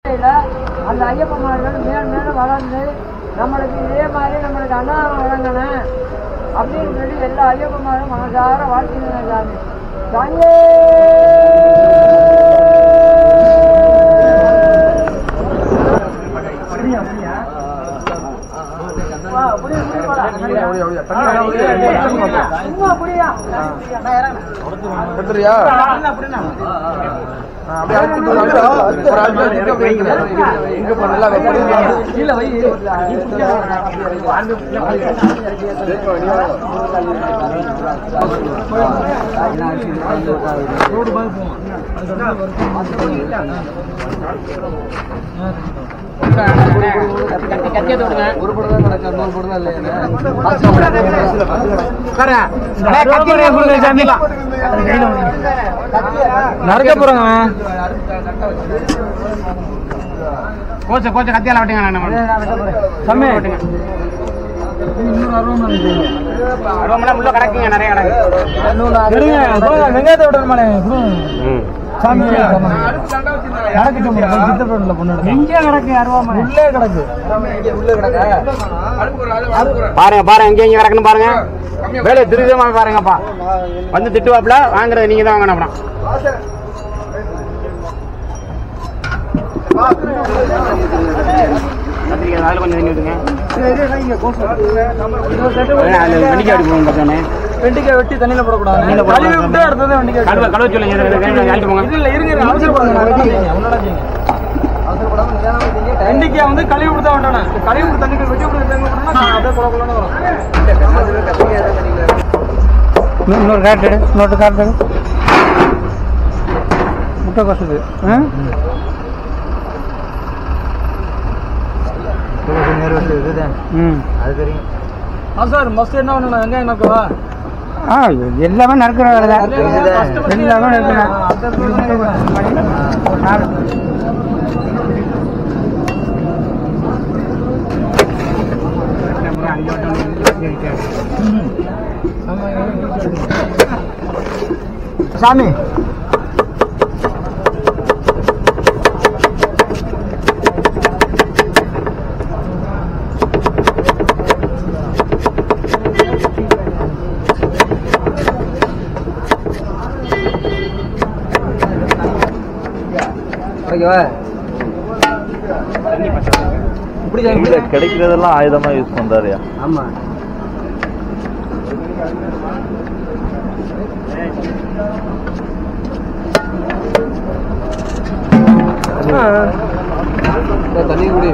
அந்த ஐயப்பன்மார்கள் மேல் மேலும் வளர்ந்து நம்மளுக்கு இதே மாதிரி நம்மளுக்கு அன்னதானம் வழங்கணும் அப்படின்னு சொல்லி எல்லா ஐயப்பன்மாரும் மனசார வாழ்த்துக்கள் சாமி சாமியே சும்மா அப்படியா எடுத்துறியா ஆ, அப்படியே அழுத்திட்டு வா, அப்படியே அழுத்து, ஒரு அழுத்து வச்சுட்டு அப்படியே வைங்க. இங்க போ, நல்லா வை. கீழே வை. ஒரு படம் தான் நடக்கும் இன்னொரு படம் தான் இல்லையா நடக்க போறாங்க கோச்ச கோச்ச கத்தியால விட்டுங்க நம்ம சம்மே அருவமனை உள்ள கிடக்குங்க நிறைய கிடக்கு வெங்காயத்தை விடணுமானே சாமி எங்கே கிடக்கு அருவாமனை உள்ளே கிடக்கு உள்ளே கிடக்க பாருங்க பாருங்க எங்க எங்க கிடக்குன்னு பாருங்க வேலை திருவிதமா பாருங்கப்பா வந்து திட்டுவாப்புல வாங்குறது நீங்க தான் வாங்கணும் அப்புறம் கத்திரிக்காய் அதில் கொஞ்சம் தண்ணி விட்டுங்க அதில் வெண்டிக்காய் அப்படி போகும் பார்த்தானே வெண்டிக்காய் வெட்டி தண்ணியில போடக்கூடாது தண்ணியில போடக்கூடாது. கழுவி விட்டு அடுத்தது வெண்டிக்காய் கழுவ கழுவ சொல்லுங்க அழிட்டு போங்க இல்ல இருங்க இருங்க, அவசரப்படுங்க வெட்டிங்க உன்னோட செய்யுங்க அவசரப்படாம நிதானமா செய்யுங்க. வெண்டிக்காய் வந்து கழுவி விட்டு தான் வேண்டாம் கழுவி விட்டு தண்ணி வெட்டி விட்டு தண்ணி விட்டோம்னா அப்படியே குள குளன்னு வரும் இன்னொரு காட்டு இன்னொரு காட்டு முட்டை கோசுது ம் ஆ சார் மஸ்ட் என்ன பண்ணணும் வெங்காயம் நக்கவா ஆ எல்லாமே நடக்கிற வேலை தான் எல்லாமே நடக்கணும் சாமி இங்க கிடைக்கிறதெல்லாம் ஆயுதமா யூஸ் பண்றாருயா ஆமா தண்ணி குடி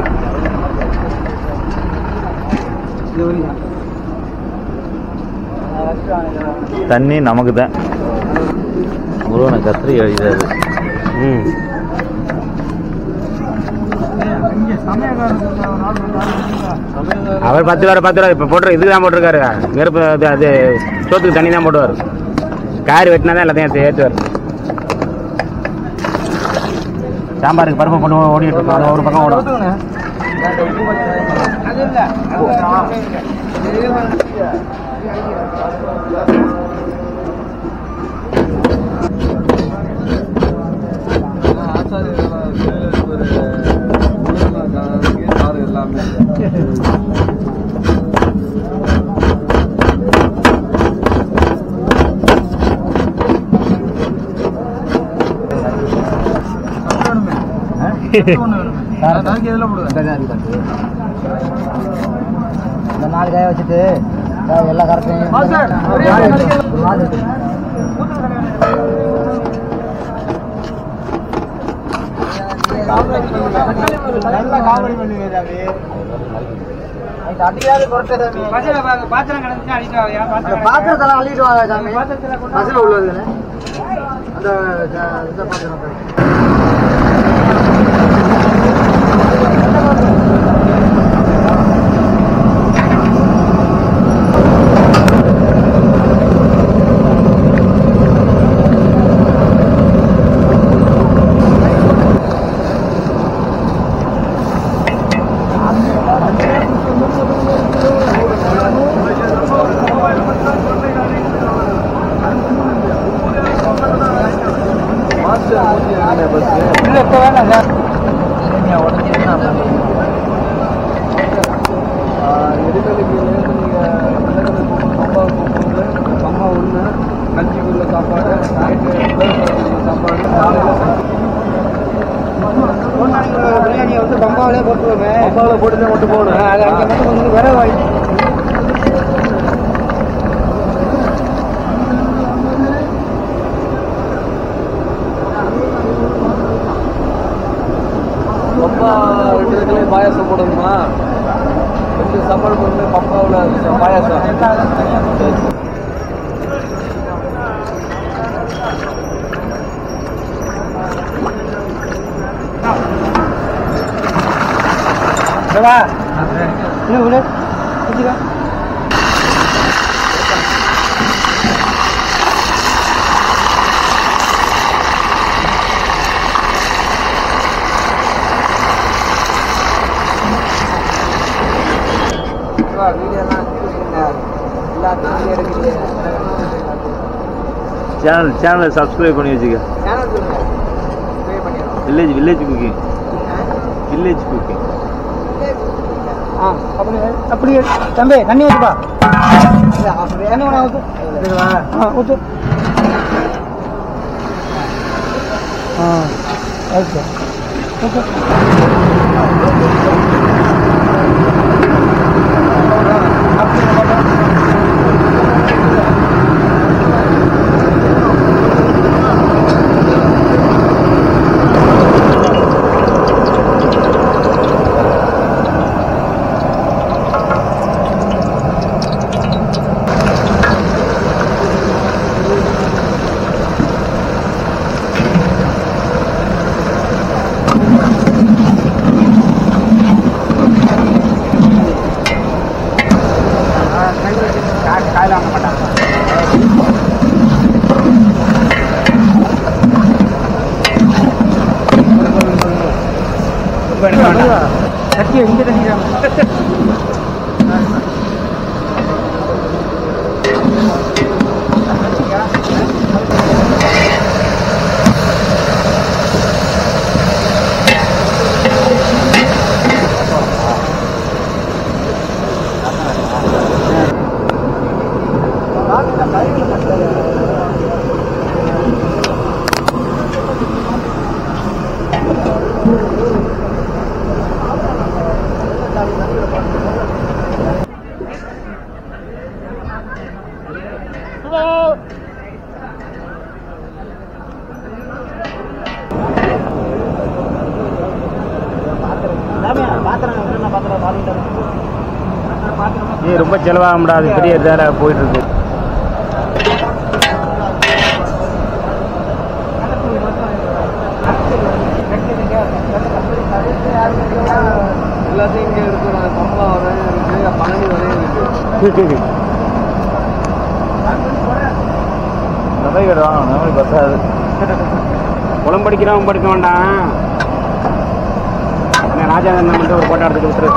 தண்ணி நமக்கு தான் முருகனை கத்திரி எழுதாது ம் அவர் பத்து ரூபா பத்து ரூபா இப்போ போட்டு இதுக்கு தான் போட்டிருக்காரு நெருப்பு அது அது சோத்துக்கு தண்ணி தான் போடுவார் கார் வெட்டினா தான் எல்லாத்தையும் ஏற்றுவார் சாம்பாருக்கு பருப்பு போட்டு ஓடிட்டு இருக்கோம் அது ஒரு பக்கம் ஓடும் இந்த நாலு காய வச்சுட்டு எல்லா கரெக்டையும் பாத்திரத்தெல்லாம் அள்ளிட்டு வாங்க சாமி பஸ்ல உள்ளது அந்த இந்த பாத்திரம் மாஸ்டர் வந்து பம்பாவிலே போட்டுருவோமே பம்பாவில போட்டு மட்டும் போகணும் அது அங்கே மட்டும் கொஞ்சம் விரை வாங்கி பம்பா ரெண்டு இதுலேயும் பாயாசம் போடணுமா ரெண்டு சாப்பாடு போடணும் பம்பாவில் பாயாசம் வா இன்னும் விடு வச்சுக்கோ சேனல் சேனலை சப்ஸ்கிரைப் பண்ணி வச்சுக்க village village cooking village cooking ஆ அப்படி அப்படி தம்பி தண்ணி ஊற்றுப்பா தண்ணி வேணா ஊற்று ஆ ஊற்று ஆ ஓகே ஓகே காயில வாங்க மாட்டாங்க ரொம்ப எடுக்க வேண்டாம். தட்டி இங்கே தட்டிக்கிறாங்க ஏய் ரொம்ப செலவாக முடியாது பெரிய இதால போயிட்டு இருக்கு எல்லாத்தையும் இங்கே இருக்கு நான் பம்பா வரையும் இருக்கு பழனி வரையும் இருக்கு நம்பி கிடுவாங்க நம்பி பத்தாது குளம் படிக்கிறவன் படிக்க வேண்டாம் என்ன ராஜாங்க மட்டும் ஒரு போட்டோ எடுத்துட்டு விட்டுரு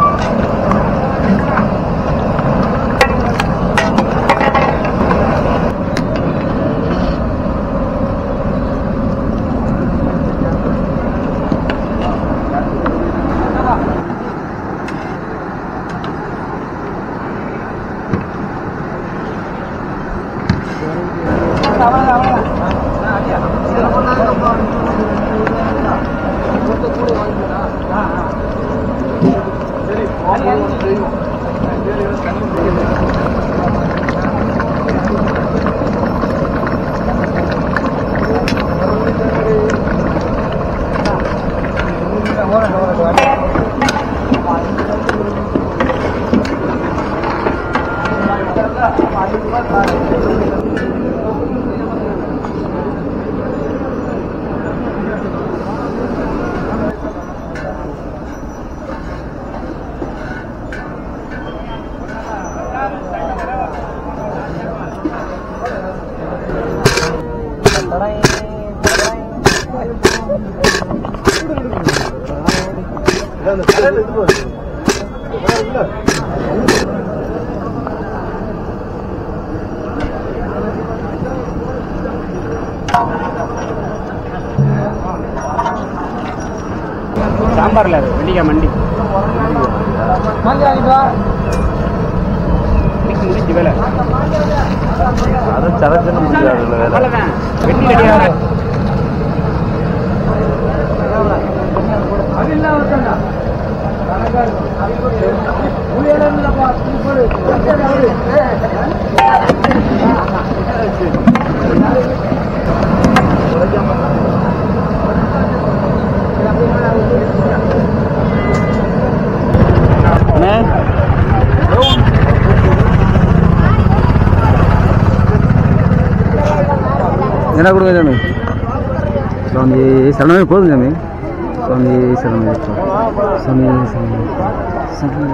சாம்பார்ல அது வெள்ளிக்காய் மண்டி வாங்கி வாங்கிட்டு வா இன்னைக்கு முடிஞ்சு வேலை அது சரக்குன்னு முடியாது வேலை அவ்வளோதான் வெட்டி ரெடியாக அது இல்லாம இருக்கா என்ன கொடுங்க சாமி சுவாமி சரணமே போதும் சாமி சுவாமி சரணமே சுவாமி சாமி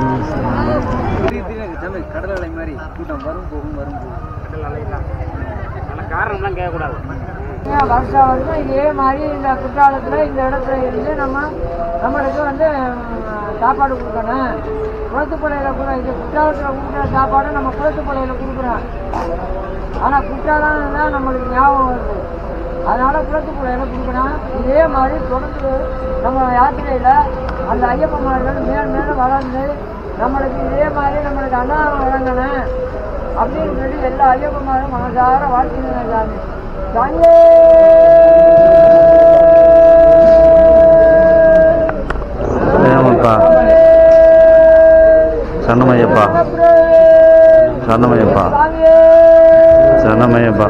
கடல் அலை மாதிரி கூட்டம் வரும் போகும் வரும் போகும் காரணம்லாம் கேட்கக்கூடாது ஏன் வருஷம் வருஷம் இதே மாதிரி இந்த குற்றாலத்தில் இந்த இடத்துல இருந்து நம்ம நம்மளுக்கு வந்து ம், சாப்பாடு கொடுக்கணும் குளத்துப்படையில் கூட இது குற்றாலத்தில் கொடுக்குற சாப்பாடு நம்ம குளத்துப்படையில் கொடுக்குறோம் ஆனால் குற்றாலம் தான் நம்மளுக்கு ஞாபகம் வருது அதனால குளத்துப்படையில் கொடுக்கணும் இதே மாதிரி தொடர்ந்து நம்ம யாத்திரையில் அந்த ஐயப்பன்மார்கள் மேல் மேலும் வளர்ந்து நம்மளுக்கு இதே மாதிரி நம்மளுக்கு அன்னதானம் வழங்கணும் அப்படின்னு சொல்லி எல்லா ஐயப்பன்மாரும் மனசார வாழ்த்துக்கள் சாமி சாமியே ஏமாப்பா சரணமையப்பா சரணமையப்பா சரணமையப்பா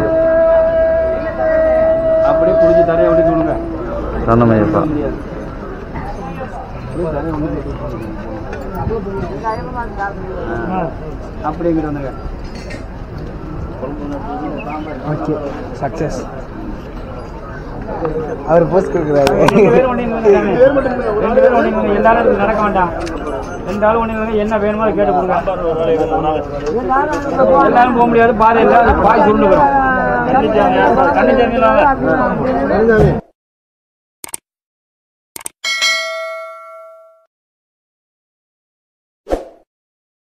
அப்படியே புடிச்சு தரையை விட்டு சொல்லுங்க சரணமையப்பா அப்படியே இங்கிட்டு வந்துங்க ஓகே சக்சஸ் அவர் போஸ்ட் கொடுக்குறாரு ரெண்டு பேரும் ஒண்ணு இங்க வந்து சாமி. ரெண்டு பேரும் ஒண்ணு இங்க வந்து எல்லாரும் இதுக்கு நடக்க வேண்டாம் ரெண்டு ஆளும் ஒண்ணு இங்க வந்து என்ன வேணுமோ அதை கேட்டு கொடுங்க எல்லாரும் போக முடியாது பாதை இல்லை அது பாய் சுருண்டு வரும் கண்டிச்சாங்க கண்டிச்சாங்க